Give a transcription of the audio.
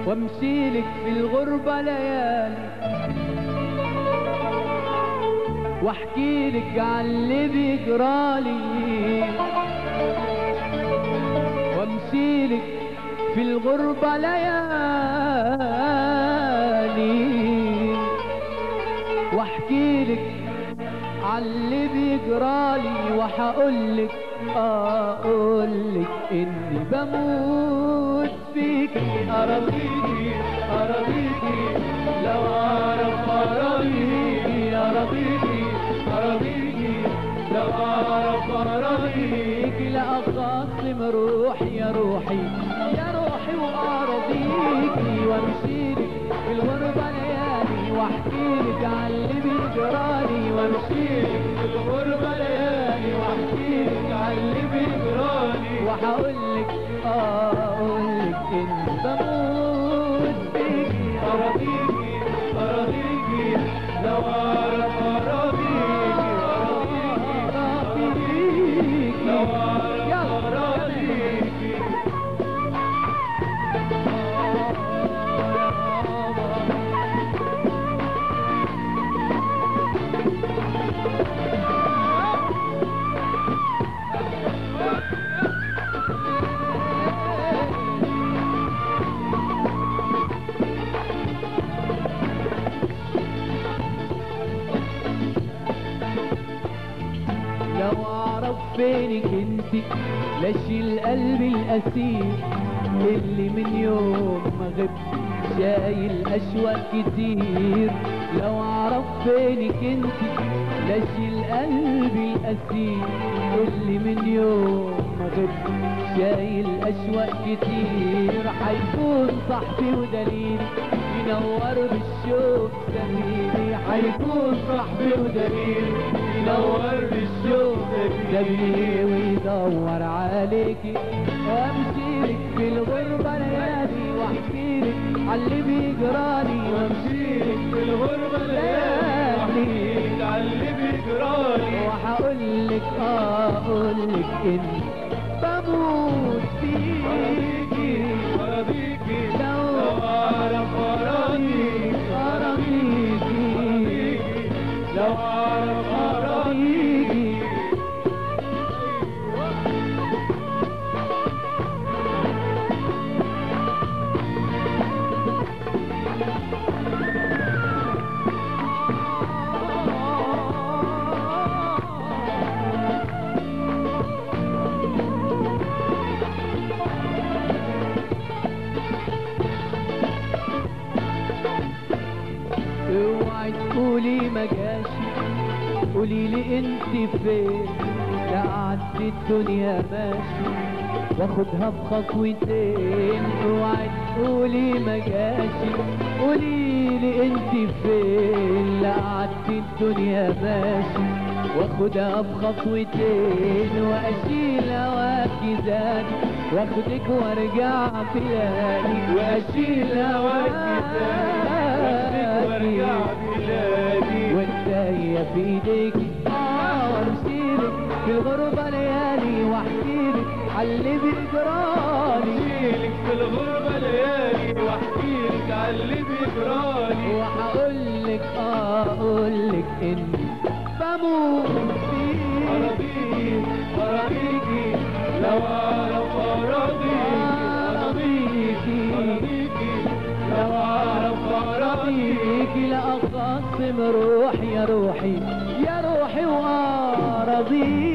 وامشي لك في الغربة ليالي واحكي لك عن اللي بيجرالي وامشي لك في الغربة ليالي واحكي لك عن اللي بيجرالي وحقولك اقولك اني بموت فيكي أراضيكي أراضيكي لو أعرف أراضيكي أراضيكي أراضيكي لو أعرف أراضيكي فيك لا اخاصم روحي يا روحي يا روحي وارضيكي وامشيلك في الغربة ليالي واحكيلك عن اللي بيجرالي وامشيلك في الغربة ليالي واحكيلك عن اللي بيجرالي وحقولك اقولك ان بموت فيكي أراضيكي أراضيكي لو أعرف أراضيكي أراضيكي لو أعرف أراضيكي لو اعرف فينك انت لاشيل قلبي الاسير اللي من يوم ما غبت شايل اشواق كتير لو اعرف فينك انت لاشيل قلبي الاسير اللي من يوم ما غبت شايل اشواق كتير حيكون صاحبي ودليلي ينور بالشوق سبيلي حيكون صاحبي ودليلي ينور بالشوق سبيلي ويدور عليكي وامشي لك في الغربة ليالي واحكي لك عاللي بيجرالي وامشي لك في الغربة ليالي واحكيلك عن اللي بيجرالي وهقول لك اقول لك اني بموت فيكي أراضيكي لو لو أعرف أراضيكي أراضيكي لو أعرف أراضيكي اوعي تقولي ما جاشي قولي لي انت فين لا قعدت الدنيا ماشي واخدها بخطوتين اوعي تقولي ما جاشي قولي لي انت فين لا قعدت الدنيا ماشي واخدها بخطوتين واشيل هواكي زاني واخدك وارجع بلادي واشيل هواكي وارجع بلادي والداية في ايديك اه وامشيلك في الغربة ليالي واحكيلك عاللي بيجرالي أشيلك في الغربة ليالي واحكيلك عن اللي بيجرالي وهقولك اه اقولك اني بموت فيك أراضيكي أراضيكي لو أعرف أراضيكي أراضيكي أراضيكي لو أعرف أراضيكي فيك لا اخاصم روحي يا روحي يا روحي واراضيك